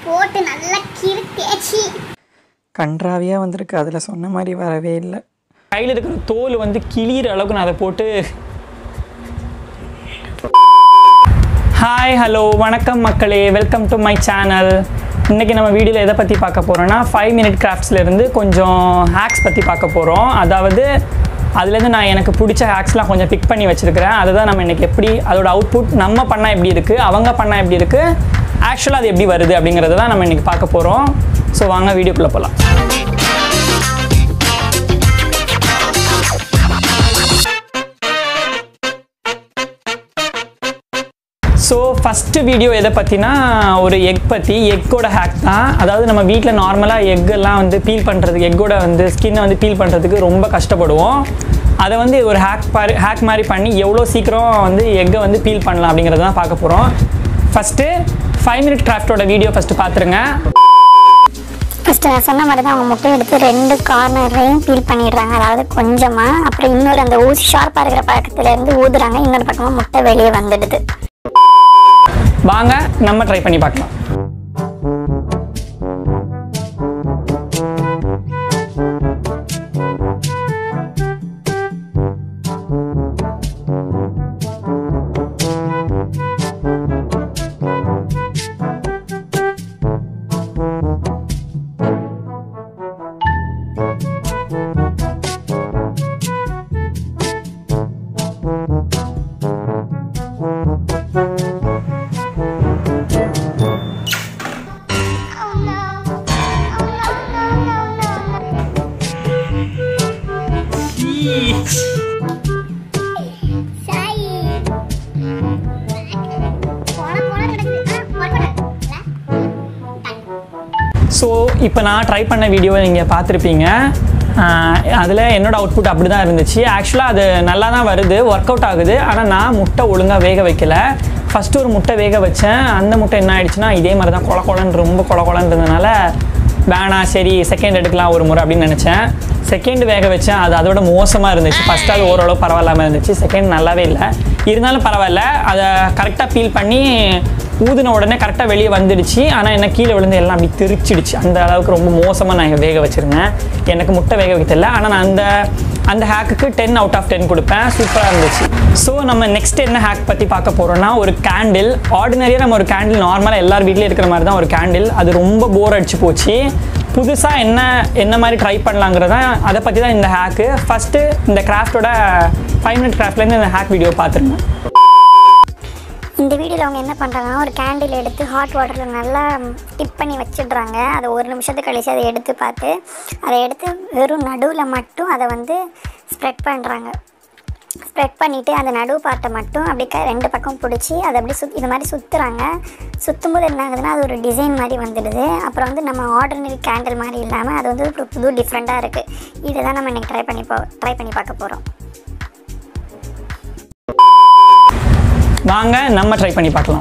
போட்டு நல்லா கீழே தேய்ச்சி கன்றாவியாக வந்திருக்கு அதில் சொன்ன மாதிரி வரவே இல்லை கையில் இருக்கிற தோல் வந்து கிளியிற அளவுக்கு நான் அதை போட்டு ஹாய் ஹலோ வணக்கம் மக்களே வெல்கம் டு மை சேனல் இன்றைக்கி நம்ம வீடியோவில் எதை பற்றி பார்க்க போகிறோன்னா ஃபைவ் மினிட் கிராஃப்ட்ஸ்லேருந்து கொஞ்சம் ஹேக்ஸ் பற்றி பார்க்க போகிறோம் அதாவது அதுலேருந்து நான் எனக்கு பிடிச்ச ஹேக்ஸ்லாம் கொஞ்சம் பிக் பண்ணி வச்சுருக்கிறேன் அதை தான் நம்ம இன்றைக்கி எப்படி அதோட அவுட்புட் நம்ம பண்ணால் எப்படி இருக்குது அவங்க பண்ணால் எப்படி இருக்குது ஆக்சுவலாக அது எப்படி வருது அப்படிங்கிறத தான் நம்ம இன்றைக்கி பார்க்க போகிறோம் ஸோ வாங்க வீடியோக்குள்ளே போகலாம் ஸோ ஃபஸ்ட்டு வீடியோ எதை பற்றினா ஒரு எக் பற்றி எக்கோட ஹேக் தான் அதாவது நம்ம வீட்டில் நார்மலாக எக்கெல்லாம் வந்து பீல் பண்ணுறதுக்கு எக்கோட வந்து ஸ்கின்னை வந்து பீல் பண்ணுறதுக்கு ரொம்ப கஷ்டப்படுவோம் அதை வந்து ஒரு ஹேக் பாரி ஹேக் மாதிரி பண்ணி எவ்வளோ சீக்கிரம் வந்து எக்கை வந்து பீல் பண்ணலாம் அப்படிங்கிறத தான் பார்க்க போகிறோம் ஃபஸ்ட்டு ஃபைவ் மினிட் கிராஃப்டோட வீடியோ ஃபஸ்ட்டு பார்த்துருங்க ஃபஸ்ட்டு நான் சொன்ன மாதிரி தான் அவங்க முட்டை எடுத்து ரெண்டு கார்னரையும் பீல் பண்ணிடுறாங்க அதாவது கொஞ்சமாக அப்புறம் இன்னொரு அந்த ஊசி ஷார்ப்பாக இருக்கிற பக்கத்துல இருந்து ஊதுறாங்க இன்னொரு பக்கமாக முட்டை வெளியே வந்துடுது வாங்க நம்ம ட்ரை பண்ணி பார்க்கலாம் ஸோ இப்போ நான் ட்ரை பண்ண வீடியோவை நீங்கள் பார்த்துருப்பீங்க அதில் என்னோட அவுட்புட் அப்படி தான் இருந்துச்சு ஆக்சுவலாக அது நல்லா தான் வருது ஒர்க் அவுட் ஆகுது ஆனால் நான் முட்டை ஒழுங்காக வேக வைக்கல ஃபஸ்ட்டு ஒரு முட்டை வேக வச்சேன் அந்த முட்டை என்ன ஆயிடுச்சுன்னா இதே மாதிரி தான் கொல கொலன்னு ரொம்ப கொல கொலன்னு இருந்ததுனால வேணாம் சரி செகண்ட் எடுக்கலாம் ஒரு முறை அப்படின்னு நினச்சேன் செகண்ட் வேக வச்சேன் அது அதோட மோசமாக இருந்துச்சு ஃபஸ்ட்டு அது ஓரளவு பரவாயில்லாமல் இருந்துச்சு செகண்ட் நல்லாவே இல்லை இருந்தாலும் பரவாயில்ல அதை கரெக்டாக பீல் பண்ணி ஊதின உடனே கரெக்டாக வெளியே வந்துடுச்சு ஆனால் என்ன கீழே விழுந்து எல்லாம் அப்படி தெரிச்சிடுச்சு அந்த அளவுக்கு ரொம்ப மோசமாக நான் வேக வச்சுருந்தேன் எனக்கு முட்டை வேக வைக்க தெரியல ஆனால் நான் அந்த அந்த ஹேக்குக்கு டென் அவுட் ஆஃப் டென் கொடுப்பேன் சூப்பராக இருந்துச்சு ஸோ நம்ம நெக்ஸ்ட் என்ன ஹேக் பற்றி பார்க்க போகிறோம்னா ஒரு கேண்டில் ஆர்டினரியாக நம்ம ஒரு கேண்டில் நார்மலாக எல்லார் வீட்லேயும் இருக்கிற மாதிரி தான் ஒரு கேண்டில் அது ரொம்ப போர் அடிச்சு போச்சு புதுசாக என்ன என்ன மாதிரி ட்ரை பண்ணலாங்கிறத அதை பற்றி தான் இந்த ஹேக்கு ஃபஸ்ட்டு இந்த கிராஃப்டோட ஃபைவ் மினிட் கிராஃப்ட்லேருந்து இந்த ஹேக் வீடியோ பார்த்துருங்க இந்த வீடியோவில் அவங்க என்ன பண்ணுறாங்கன்னா ஒரு கேண்டில் எடுத்து ஹாட் வாட்டரில் நல்லா டிப் பண்ணி வச்சிடுறாங்க அதை ஒரு நிமிஷத்துக்கு கழிச்சு அதை எடுத்து பார்த்து அதை எடுத்து வெறும் நடுவில் மட்டும் அதை வந்து ஸ்ப்ரெட் பண்ணுறாங்க ஸ்ப்ரெட் பண்ணிவிட்டு அந்த நடுவு பார்ட்டை மட்டும் அப்படி க ரெண்டு பக்கம் பிடிச்சி அதை அப்படி சுத் இது மாதிரி சுற்றுறாங்க சுற்றும் போது என்ன ஆகுதுன்னா அது ஒரு டிசைன் மாதிரி வந்துடுது அப்புறம் வந்து நம்ம ஆர்டினரி கேண்டில் மாதிரி இல்லாமல் அது வந்து ஒரு புது டிஃப்ரெண்ட்டாக இருக்குது இதை தான் நம்ம இன்றைக்கி ட்ரை பண்ணி போ ட்ரை பண்ணி பார்க்க போகிறோம் வாங்க நம்ம ட்ரை பண்ணி பார்க்கலாம்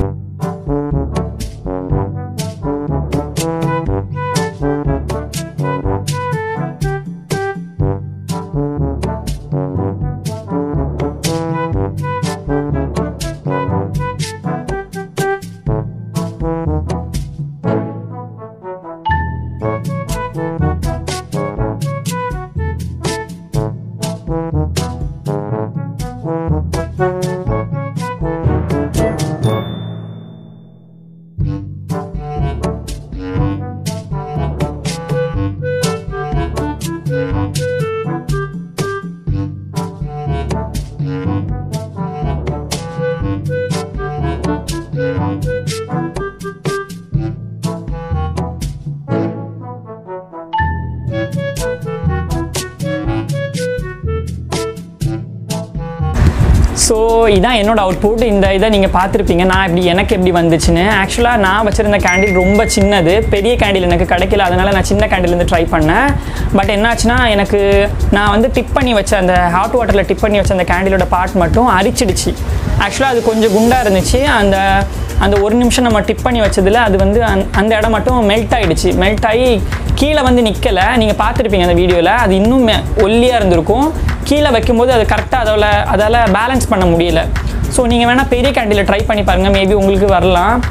ஸோ இதான் என்னோட அவுட்புட் இந்த இதை நீங்கள் பார்த்துருப்பீங்க நான் எப்படி எனக்கு எப்படி வந்துச்சுன்னு ஆக்சுவலாக நான் வச்சுருந்த கேண்டில் ரொம்ப சின்னது பெரிய கேண்டில் எனக்கு கிடைக்கல அதனால் நான் சின்ன கேண்டில்லேருந்து ட்ரை பண்ணேன் பட் என்னாச்சுன்னா எனக்கு நான் வந்து டிப் பண்ணி வச்ச அந்த ஹாட் வாட்டரில் டிப் பண்ணி வச்ச அந்த கேண்டிலோட பார்ட் மட்டும் அரிச்சிடுச்சு ஆக்சுவலாக அது கொஞ்சம் குண்டாக இருந்துச்சு அந்த அந்த ஒரு நிமிஷம் நம்ம டிப் பண்ணி வச்சதில் அது வந்து அந்த- அந்த இடம் மட்டும் மெல்ட் ஆகிடுச்சு மெல்ட் ஆகி கீழே வந்து நிற்கலை நீங்கள் பார்த்துருப்பீங்க அந்த வீடியோவில் அது இன்னும் மெ- ஒல்லியாக இருந்திருக்கும் கீழே வைக்கும்போது அது கரெக்டாக அதில் அதால் பேலன்ஸ் பண்ண முடியல ஸோ நீங்கள் வேணால் பெரிய கேண்டில் ட்ரை பண்ணி பாருங்கள் மேபி உங்களுக்கு வரலாம்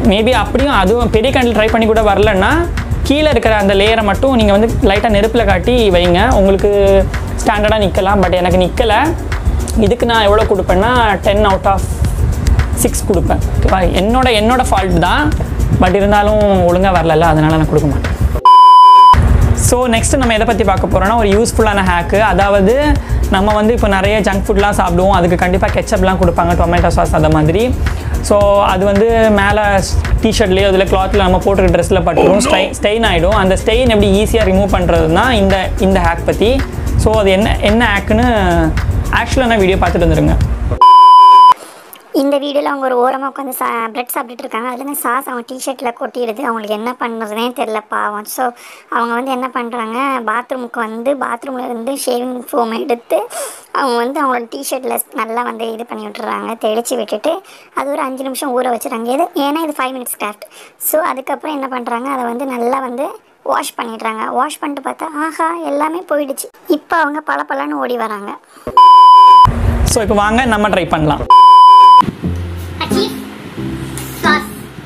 மேபி அப்படியும் அதுவும் பெரிய கேண்டில் ட்ரை பண்ணி கூட வரலன்னா கீழே இருக்கிற அந்த லேயரை மட்டும் நீங்கள் வந்து லைட்டாக நெருப்பில் காட்டி வைங்க உங்களுக்கு ஸ்டாண்டர்டாக நிற்கலாம் பட் எனக்கு நிற்கலை இதுக்கு நான் எவ்வளோ கொடுப்பேன்னா டென் அவுட் ஆஃப் சிக்ஸ் கொடுப்பேன் ஓகேவா என்னோட என்னோட ஃபால்ட் தான் பட் இருந்தாலும் ஒழுங்காக வரல அதனால நான் கொடுக்க மாட்டேன் ஸோ நெக்ஸ்ட் நம்ம எதை பற்றி பார்க்க போகிறோம்னா ஒரு யூஸ்ஃபுல்லான ஹேக்கு அதாவது நம்ம வந்து இப்போ நிறைய ஜங்க் ஃபுட்லாம் சாப்பிடுவோம் அதுக்கு கண்டிப்பாக கெச்சப்லாம் கொடுப்பாங்க டொமேட்டோ சாஸ் அந்த மாதிரி ஸோ அது வந்து மேலே டிஷர்ட்லேயோ அதில் கிளாத்தில் நம்ம போட்டுருக்க ட்ரெஸ்ஸில் பட்டுரும் ஸ்டை ஸ்டெயின் ஆகிடும் அந்த ஸ்டெயின் எப்படி ஈஸியாக ரிமூவ் பண்ணுறது தான் இந்த இந்த ஹேக் பற்றி ஸோ அது என்ன என்ன ஹேக்குன்னு ஆக்சுவலாக நான் வீடியோ பார்த்துட்டு வந்துருங்க இந்த வீடியோவில் அவங்க ஒரு ஓரமாக உட்காந்து சா பிரெட் சாப்பிட்டுட்டு இருக்காங்க அதுலேருந்து சாஸ் அவங்க டிஷர்ட்டில் கொட்டிடுது அவங்களுக்கு என்ன பண்ணுறதுனே தெரில பாவம் ஸோ அவங்க வந்து என்ன பண்ணுறாங்க பாத்ரூமுக்கு வந்து பாத்ரூமில் இருந்து ஷேவிங் ஃபோம் எடுத்து அவங்க வந்து அவங்களோட டிஷர்ட்டில் நல்லா வந்து இது பண்ணி விட்டுறாங்க தெளித்து விட்டுட்டு அது ஒரு அஞ்சு நிமிஷம் ஊற வச்சுறாங்க இது ஏன்னா இது ஃபைவ் மினிட்ஸ் கிராஃப்ட் ஸோ அதுக்கப்புறம் என்ன பண்ணுறாங்க அதை வந்து நல்லா வந்து வாஷ் பண்ணிடுறாங்க வாஷ் பண்ணிட்டு பார்த்தா ஆஹா எல்லாமே போயிடுச்சு இப்போ அவங்க பல ஓடி வராங்க ஸோ இப்போ வாங்க நம்ம ட்ரை பண்ணலாம் cheese sauce.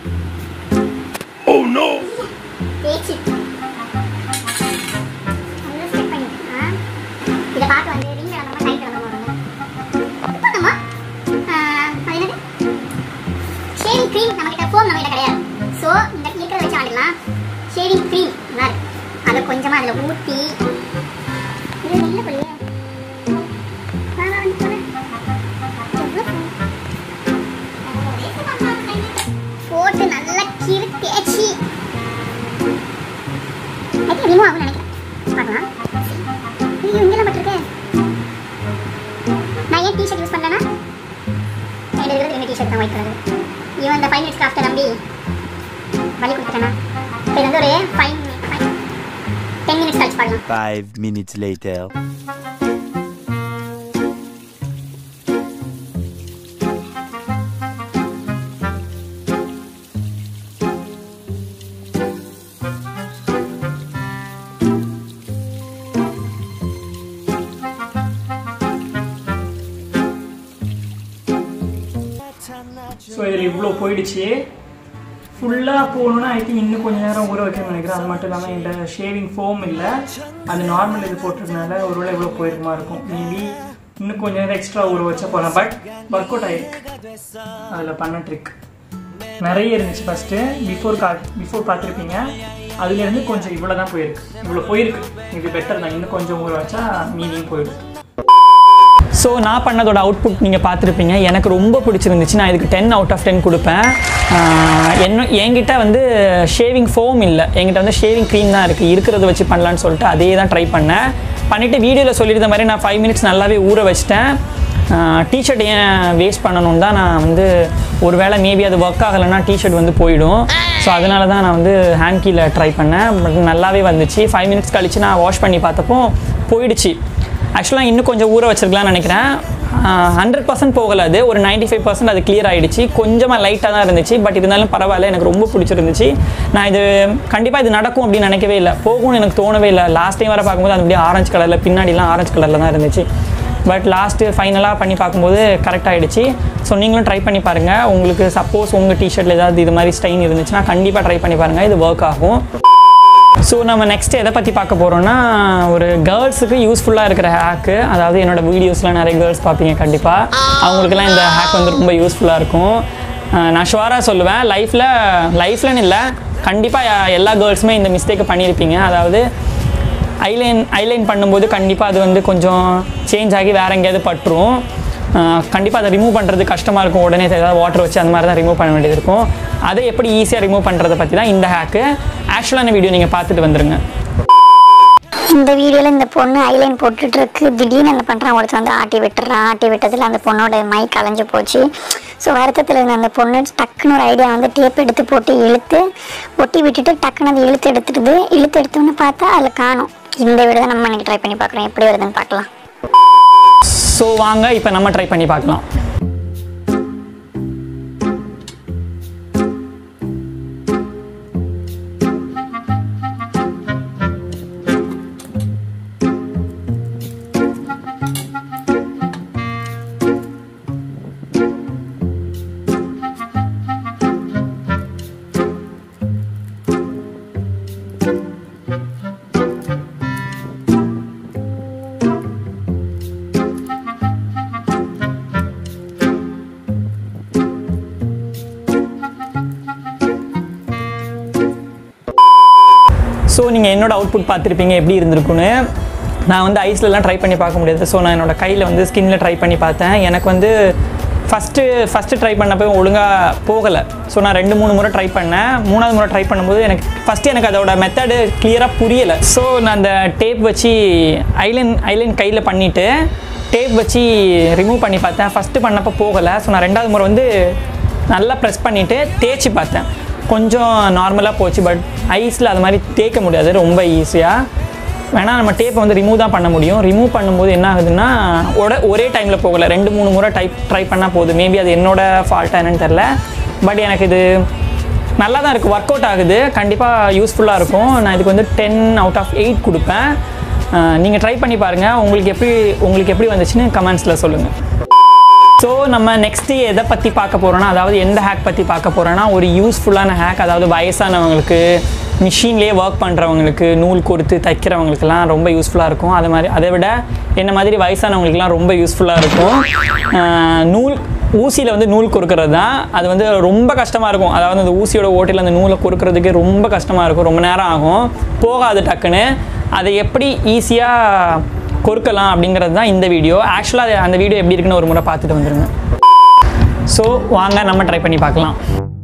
Oh no! தேய்ச்சி நல்லா ஸ்ப்ரெட் பண்ணிக்கலாம் இதை பார்த்து வந்து ரிங்கில் நம்ம டைட் வந்து போடுங்க இப்போ நம்ம அது என்னது ஷேவிங் க்ரீம் நம்மகிட்ட ஃபோம் நம்மகிட்ட கிடையாது ஸோ இந்த இருக்கிறத வச்சு ஆடலாம் ஷேவிங் க்ரீம் நல்லா இருக்கு அதை கொஞ்சமாக அதில் ஊற்றி இது வெளில போலியே வா, வா, வந்து போடு. எவ்வளோ போட்டு நல்லா கீறு தேய்ச்சி ஐ திங்க் ரிமூவ் ஆகும் நினைக்கிறேன் பார்க்கலாம் ஐயோ இங்கெல்லாம் பட்டிருக்கே நான் ஏன் டிஷர்ட் யூஸ் பண்ணலன்னா என்கிட்ட இருக்கிறது ரெண்டு டிஷர்ட் தான் ஒயிட் கலர் இவன் இந்த ஃபைவ் மினிட்ஸ் கிராஃப்டை நம்பி வழி கொடுத்துட்டேனா இப்போ இது வந்து ஒரு ஃபைவ் டென் மினிட்ஸ் கழிச்சு பாடலாம் Five minutes later. ஸோ இதில் இவ்வளோ போயிடுச்சு ஃபுல்லாக போகணுன்னா ஐ திங்க் இன்னும் கொஞ்சம் நேரம் ஊற வைக்கணும்னு நினைக்கிறேன் அது மட்டும் இல்லாமல் என்கிட்ட ஷேவிங் ஃபோம் இல்லை அது நார்மல் இது போட்டிருக்கனால ஒருவேளை இவ்வளோ போயிருக்குமா இருக்கும் மேபி இன்னும் கொஞ்சம் நேரம் எக்ஸ்ட்ரா ஊற வச்சா போகலாம் பட் ஒர்க் அவுட் ஆயிருக்கு அதில் பண்ண ட்ரிக் நிறைய இருந்துச்சு ஃபஸ்ட்டு பிஃபோர் கா பிஃபோர் பார்த்துருப்பீங்க அதுலேருந்து கொஞ்சம் இவ்வளோ தான் போயிருக்கு இவ்வளோ போயிருக்கு இது பெட்டர் தான் இன்னும் கொஞ்சம் ஊற வச்சா மீனியும் போயிடும் ஸோ நான் பண்ணதோட அவுட்புட் நீங்கள் பார்த்துருப்பீங்க எனக்கு ரொம்ப பிடிச்சிருந்துச்சு நான் இதுக்கு டென் அவுட் ஆஃப் டென் கொடுப்பேன் ஆஹ் என்ன என்கிட்ட வந்து ஷேவிங் ஃபோம் இல்லை என்கிட்ட வந்து ஷேவிங் க்ரீம் தான் இருக்குது இருக்கிறத வச்சு பண்ணலான்னு சொல்லிட்டு அதே தான் ட்ரை பண்ணேன் பண்ணிவிட்டு வீடியோவில் சொல்லியிருந்த மாதிரி நான் ஃபைவ் மினிட்ஸ் நல்லாவே ஊற வச்சிட்டேன் டிஷர்ட் ஏன் வேஸ்ட் பண்ணணும் தான் நான் வந்து ஒரு வேளை மேபி அது ஒர்க் ஆகலைன்னா டிஷர்ட் வந்து போயிடும் ஸோ அதனால தான் நான் வந்து ஹேண்ட் கீழே ட்ரை பண்ணேன் பட் நல்லாவே வந்துச்சு ஃபைவ் மினிட்ஸ் கழிச்சு நான் வாஷ் பண்ணி பார்த்தப்போ போயிடுச்சு ஆக்சுவலாக இன்னும் கொஞ்சம் ஊற வச்சிருக்கலாம்னு நினைக்கிறேன் ஹண்ட்ரட் பர்சன்ட் போகல அது ஒரு 95% ஃபைவ் பர்சன்ட் அது கிளியர் ஆகிடுச்சு கொஞ்சமாக லைட்டாக தான் இருந்துச்சு பட் இருந்தாலும் பரவாயில்ல எனக்கு ரொம்ப பிடிச்சிருந்துச்சு நான் இது கண்டிப்பாக இது நடக்கும் அப்படின்னு நினைக்கவே இல்லை போகும்னு எனக்கு தோணவே இல்லை லாஸ்ட் டைம் வர பார்க்கும்போது அது அப்படியே ஆரஞ்சு கலரில் பின்னாடிலாம் ஆரஞ்சு கலரில் தான் இருந்துச்சு பட் லாஸ்ட்டு ஃபைனலாக பண்ணி பார்க்கும்போது கரெக்ட் ஆகிடுச்சு ஸோ நீங்களும் ட்ரை பண்ணி பாருங்கள் உங்களுக்கு சப்போஸ் உங்கள் டிஷர்ட்டில் ஏதாவது இது மாதிரி ஸ்டைன் இருந்துச்சுன்னா கண்டிப்பாக ட்ரை பண்ணி பாருங்கள் இது ஒர்க் ஆகும் ஸோ நம்ம நெக்ஸ்ட் எதை பற்றி பார்க்க போகிறோம்னா ஒரு கேர்ள்ஸுக்கு யூஸ்ஃபுல்லாக இருக்கிற ஹேக்கு அதாவது என்னோட வீடியோஸ்லாம் நிறைய கேர்ள்ஸ் பார்ப்பீங்க கண்டிப்பாக அவங்களுக்குலாம் இந்த ஹேக் வந்து ரொம்ப யூஸ்ஃபுல்லாக இருக்கும் அஹ் நான் ஷுவராக சொல்லுவேன் லைஃப்பில் லைஃப்லன்னு இல்லை கண்டிப்பாக எல்லா கேர்ள்ஸுமே இந்த மிஸ்டேக்கை பண்ணியிருப்பீங்க அதாவது ஐலைன் ஐலைன் பண்ணும்போது கண்டிப்பாக அது வந்து கொஞ்சம் சேஞ்ச் ஆகி வேறு எங்கேயாவது பட்டுரும் கண்டிப்பாக அதை ரிமூவ் பண்ணுறது கஷ்டமாக இருக்கும் உடனே ஏதாவது வாட்டர் வச்சு அந்த மாதிரி தான் ரிமூவ் பண்ண வேண்டியது இருக்கும் அதை எப்படி ஈஸியாக ரிமூவ் பண்ணுறதை பற்றி தான் இந்த ஹேக்கு ஆக்சுவலான வீடியோ நீங்கள் பார்த்துட்டு வந்துருங்க இந்த வீடியோவில் இந்த பொண்ணு ஐலைன் போட்டுட்டு இருக்கு திடீர்னு என்ன பண்ணுறான் ஒருத்தன் வந்து ஆட்டி விட்டுறான் ஆட்டி விட்டதில் அந்த பொண்ணோட மை கலைஞ்சு போச்சு ஸோ வருத்தத்தில் இருந்த அந்த பொண்ணு டக்குன்னு ஒரு ஐடியா வந்து டேப் எடுத்து போட்டு இழுத்து ஒட்டி விட்டுட்டு டக்குன்னு அதை இழுத்து எடுத்துடுது இழுத்து எடுத்தோன்னு பார்த்தா அதில் காணும் இந்த வீடு தான் நம்ம இன்னைக்கு ட்ரை பண்ணி பார்க்குறோம் எப்படி வருதுன்னு பார்க்கலாம் ஸோ வாங்க இப்போ நம்ம ட்ரை பண்ணி பார்க்கலாம் ஸோ நீங்கள் என்னோட அவுட்புட் பார்த்துருப்பீங்க எப்படி இருந்திருக்குன்னு நான் வந்து ஐஸ்லலாம் ட்ரை பண்ணி பார்க்க முடியாது ஸோ நான் என்னோட கையில் வந்து ஸ்கின்ல ட்ரை பண்ணி பார்த்தேன் எனக்கு வந்து ஃபஸ்ட்டு ஃபஸ்ட்டு ட்ரை பண்ணப்போ ஒழுங்காக போகலை ஸோ நான் ரெண்டு மூணு முறை ட்ரை பண்ணேன் மூணாவது முறை ட்ரை பண்ணும்போது எனக்கு ஃபஸ்ட்டு எனக்கு அதோட மெத்தடு கிளியராக புரியலை ஸோ நான் அந்த டேப் வச்சு ஐலைன் ஐலைன் கையில் பண்ணிவிட்டு டேப் வச்சு ரிமூவ் பண்ணி பார்த்தேன் ஃபஸ்ட்டு பண்ணப்போ போகலை ஸோ நான் ரெண்டாவது முறை வந்து நல்லா ப்ரெஸ் பண்ணிவிட்டு தேய்ச்சி பார்த்தேன் கொஞ்சம் நார்மலாக போச்சு பட் ஐஸில் அது மாதிரி தேய்க்க முடியாது ரொம்ப ஈஸியாக வேணால் நம்ம டேப்பை வந்து ரிமூவ் தான் பண்ண முடியும் ரிமூவ் பண்ணும்போது என்ன ஆகுதுன்னா ஒட ஒரே டைமில் போகலை ரெண்டு மூணு முறை டைப் ட்ரை பண்ணால் போதும் மேபி அது என்னோட ஃபால்ட்டாக என்னன்னு தெரில பட் எனக்கு இது நல்லா தான் இருக்குது ஒர்க் அவுட் ஆகுது கண்டிப்பாக யூஸ்ஃபுல்லாக இருக்கும் நான் இதுக்கு வந்து டென் அவுட் ஆஃப் எயிட் கொடுப்பேன் நீங்கள் ட்ரை பண்ணி பாருங்கள் உங்களுக்கு எப்படி உங்களுக்கு எப்படி வந்துச்சுன்னு கமெண்ட்ஸில் சொல்லுங்கள் ஸோ நம்ம நெக்ஸ்ட்டு எதை பற்றி பார்க்க போகிறோன்னா அதாவது எந்த ஹேக் பற்றி பார்க்க போகிறோன்னா ஒரு யூஸ்ஃபுல்லான ஹேக் அதாவது வயசானவங்களுக்கு மிஷின்லேயே ஒர்க் பண்ணுறவங்களுக்கு நூல் கொடுத்து தைக்கிறவங்களுக்குலாம் ரொம்ப யூஸ்ஃபுல்லாக இருக்கும் அது மாதிரி அதை விட என்ன மாதிரி வயசானவங்களுக்குலாம் ரொம்ப யூஸ்ஃபுல்லாக இருக்கும் ஆஹ் நூல் ஊசியில் வந்து நூல் கொடுக்கறது தான் அது வந்து ரொம்ப கஷ்டமாக இருக்கும் அதாவது அந்த ஊசியோட ஓட்டையில் அந்த நூலை கொடுக்கறதுக்கு ரொம்ப கஷ்டமாக இருக்கும் ரொம்ப நேரம் ஆகும் போகாது டக்குன்னு அதை எப்படி ஈஸியாக கொடுக்கலாம் அப்படிங்கிறது தான் இந்த வீடியோ ஆக்சுவலாக அந்த வீடியோ எப்படி இருக்குன்னு ஒரு முறை பார்த்துட்டு வந்துருங்க ஸோ வாங்க நம்ம ட்ரை பண்ணி பார்க்கலாம்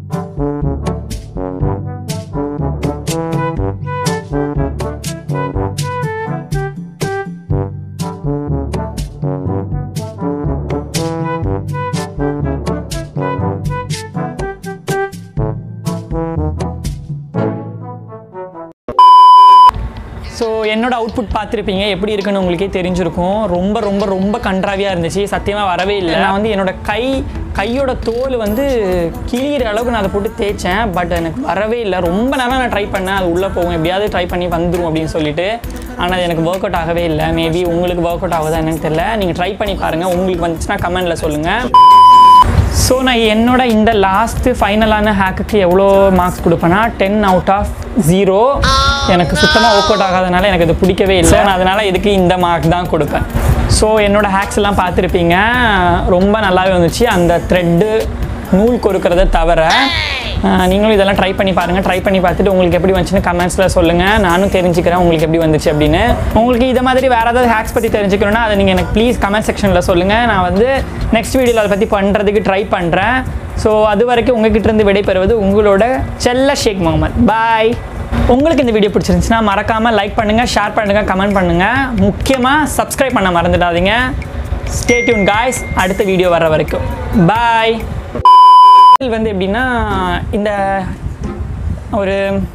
ஸோ என்னோட அவுட்புட் பார்த்துருப்பீங்க எப்படி இருக்குன்னு உங்களுக்கே தெரிஞ்சிருக்கும் ரொம்ப ரொம்ப ரொம்ப கன்றாவியாக இருந்துச்சு சத்தியமாக வரவே இல்லை நான் வந்து என்னோட கை கையோட தோல் வந்து கிழியிற அளவுக்கு நான் அதை போட்டு தேய்ச்சேன் பட் எனக்கு வரவே இல்லை ரொம்ப நேரம் நான் ட்ரை பண்ணேன் அது உள்ளே போகும் எப்படியாவது ட்ரை பண்ணி வந்துடும் அப்படின்னு சொல்லிட்டு ஆனால் அது எனக்கு ஒர்க் அவுட் ஆகவே இல்லை மேபி உங்களுக்கு ஒர்க் அவுட் ஆகுதா என்னன்னு தெரியல நீங்கள் ட்ரை பண்ணி பாருங்கள் உங்களுக்கு வந்துச்சுன்னா கமெண்டில் சொல்லுங்கள் ஸோ நான் என்னோட இந்த லாஸ்ட்டு ஃபைனலான ஹேக்குக்கு எவ்வளோ மார்க்ஸ் கொடுப்பேன்னா டென் அவுட் ஆஃப் ஜீரோ எனக்கு சுத்தமாக ஒர்க் அவுட் ஆகாதனால எனக்கு இது பிடிக்கவே இல்லை நான் அதனால் இதுக்கு இந்த மார்க் தான் கொடுப்பேன் ஸோ என்னோட ஹேக்ஸ் எல்லாம் பார்த்துருப்பீங்க ரொம்ப நல்லாவே வந்துச்சு அந்த த்ரெட்டு நூல் கொடுக்கறத தவிர ஆஹ், நீங்களும் இதெல்லாம் ட்ரை பண்ணி பாருங்கள் ட்ரை பண்ணி பார்த்துட்டு உங்களுக்கு எப்படி வந்துச்சுன்னு கமெண்ட்ஸில் சொல்லுங்கள் நானும் தெரிஞ்சுக்கிறேன் உங்களுக்கு எப்படி வந்துச்சு அப்படின்னு உங்களுக்கு இதை மாதிரி வேறு ஏதாவது ஹேக்ஸ் பற்றி தெரிஞ்சுக்கணும்னா அதை நீங்கள் எனக்கு ப்ளீஸ் கமெண்ட் செக்ஷனில் சொல்லுங்கள் நான் வந்து நெக்ஸ்ட் வீடியோவில் அதை பற்றி பண்ணுறதுக்கு ட்ரை பண்ணுறேன் ஸோ அது வரைக்கும் உங்ககிட்ட இருந்து விடைபெறுவது உங்களோட செல்ல ஷேக் முகமது பாய் உங்களுக்கு இந்த வீடியோ பிடிச்சிருந்துச்சுன்னா மறக்காமல் லைக் பண்ணுங்கள் ஷேர் பண்ணுங்கள் கமெண்ட் பண்ணுங்கள் முக்கியமாக சப்ஸ்கிரைப் பண்ண மறந்துடாதீங்க ஸ்டே டியூன் காய்ஸ் அடுத்த வீடியோ வர வரைக்கும் பாய் வந்து எப்படின்னா இந்த ஒரு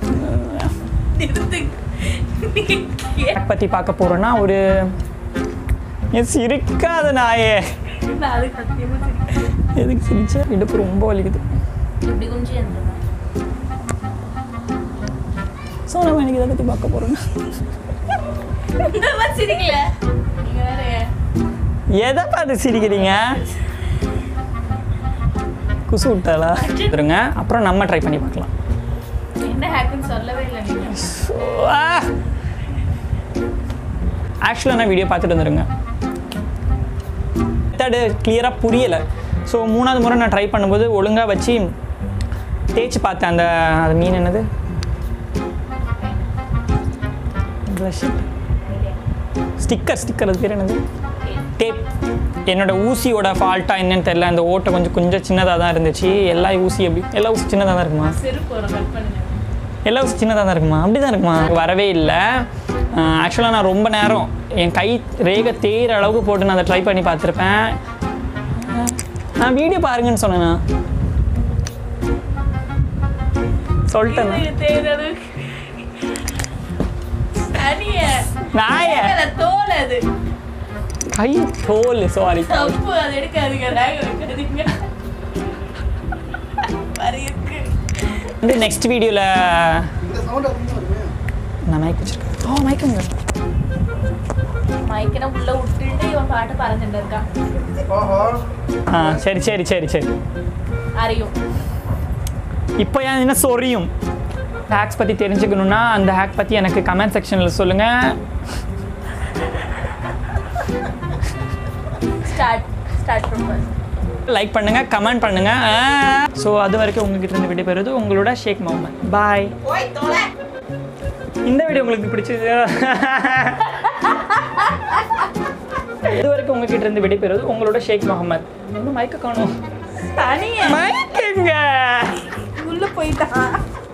hack பற்றி பார்க்க போகிறோன்னா ஒரு என் சிரிக்காத நாயே எதுக்கு சிரிச்சா இடுப்பு ரொம்ப வலிக்குது இப்படி குஞ்சு இருந்தது ஸோ நம்ம எனக்கு இதை பற்றி பார்க்க போகிறோம் இந்த மாதிரி சிரிக்கல நீங்க வேற எதை பார்த்து சிரிக்கிறீங்க குசு விட்டாளா இருங்க அப்புறம் நம்ம ட்ரை பண்ணி பார்க்கலாம் என்ன ஹேக்குன்னு சொல்லவே இல்லை நீங்க ஆக்சுவலாக நான் வீடியோ பார்த்துட்டு வந்துருங்க மெத்தடு கிளியராக புரியலை ஸோ மூணாவது முறை நான் ட்ரை பண்ணும்போது ஒழுங்காக வச்சு தேய்ச்சி பார்த்தேன் அந்த அது மீன் என்னது ஸ்டிக்கர் ஸ்டிக்கர் அது பேர் என்னது டேப் என்னோட ஊசியோட ஃபால்ட்டாக என்னன்னு தெரியல அந்த ஓட்டை கொஞ்சம் கொஞ்சம் சின்னதாக தான் இருந்துச்சு எல்லா ஊசி எப்படி எல்லா ஊசி சின்னதாக தான் இருக்குமா செருப்பு ஒரு கட் பண்ணுங்க எல்லா ஊசி சின்னதாக தான் இருக்குமா அப்படி தான் இருக்குமா வரவே இல்லை ஆக்சுவலாக நான் ரொம்ப நேரம் என் கை ரேகை தேயிற அளவுக்கு போட்டு நான் அதை ட்ரை பண்ணி பார்த்துருப்பேன் நான் வீடியோ பாருங்கன்னு சொன்னேண்ணா சொல்லிட்டேன் இது தேடுறது சனிய நாய தோல் அது கை தோல் சாரி தப்பு அது எடுக்காதீங்க ரேக வைக்காதீங்க வரையிருக்கு வந்து நெக்ஸ்ட் வீடியோவில் நான் மைக் வச்சிருக்கேன் ஓ மைக்குங்க மைக்கின உள்ள விட்டுட்டு இவன் பாட்டு பறந்துட்டு இருக்கான் ஆ சரி சரி சரி சரி அறியும் இப்போ ஏன் என்ன சொரியும் ஹேக்ஸ் பற்றி தெரிஞ்சுக்கணுன்னா அந்த ஹேக் பற்றி எனக்கு கமெண்ட் செக்ஷனில் சொல்லுங்கள் start start from first like பண்ணுங்க கமெண்ட் பண்ணுங்க ஸோ அது வரைக்கும் உங்ககிட்ட இருந்து விடைபெறுவது உங்களோட ஷேக் முகமது பாய் ஓய் தோலை இந்த வீடியோ உங்களுக்கு பிடிச்சது இது வரைக்கும் உங்ககிட்ட இருந்து விடைபெறுவது உங்களோட ஷேக் முகமது இன்னும் மயக்க காணும் தனியா மயக்குங்க உள்ள போயிட்டான்